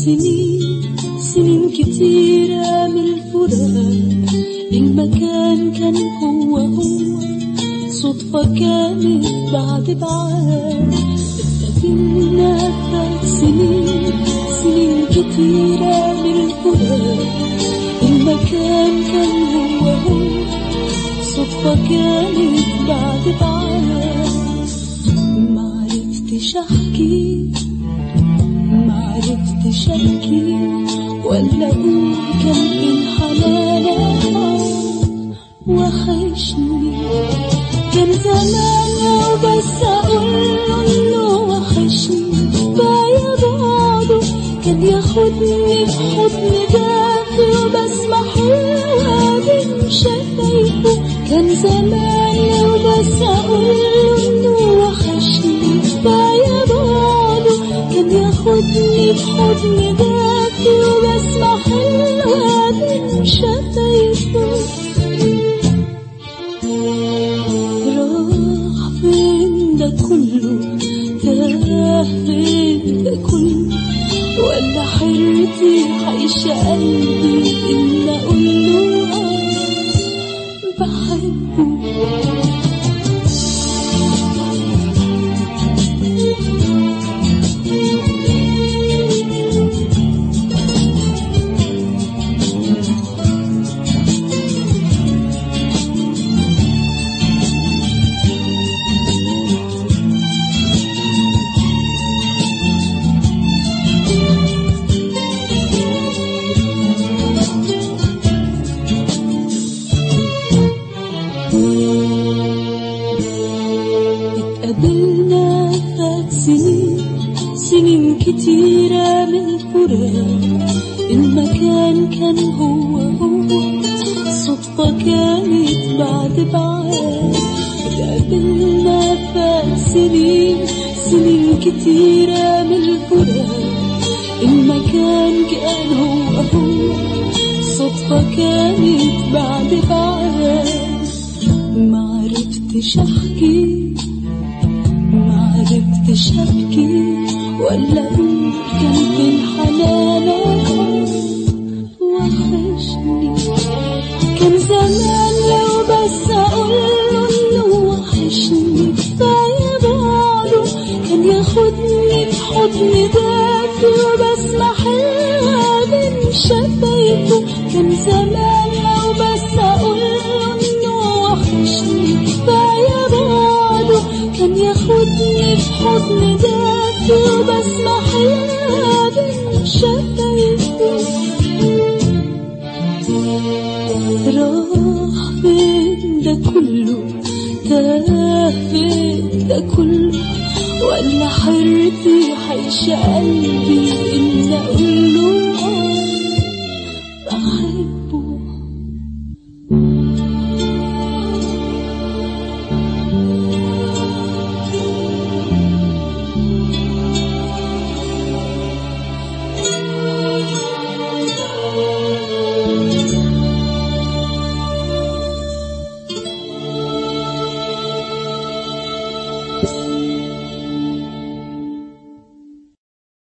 سنين سنين كتيرة من الفراق المكان كان هو هو صدفة كانت بعد بعاد اتقابلنا فات سنين سنين كتيرة من الفراق المكان كان هو هو صدفة كانت بعد بعاد معرفتش احكي معرفتش ابكي ولا اقول كان فين حنانك وحشني كان زمان لو بس اقول انه وحشني بايا بعده كان ياخدني في حضن دافي وبسمع حلوة بين شفايفه كان زمان لو بس اقول انه وحشني بايا بعده كان ياخدني في حضن دافي وبسمع حلوة بين شفايفه راح فين ده كله تاه فين ده كله ولا حيرتي عايشة قلبي إن أقوله آه بحبه اتقابلنا فات سنين سنين كتيرة من الفراق المكان كان هو هو صدفة كانت بعد بعاد اتقابلنا فات سنين سنين كتيرة من الفراق المكان كان هو هو صدفة كانت بعد بعاد معرفتش احكي معرفتش ابكي ولا اقول كان فين حنانك وحشني كان زمان لو بس اقول انه وحشني كفايه بعده كان ياخدني في حضن دافي وبسمع حلوة بين شفايفه كان زمان لو بس اقول انه وحشني كفايه بعده كان ياخدني في حضن دافي وبسمع حلوة بين شفايفه راح فين ده كله تاه فين ده كله ولا حيرتي حيشة قلبي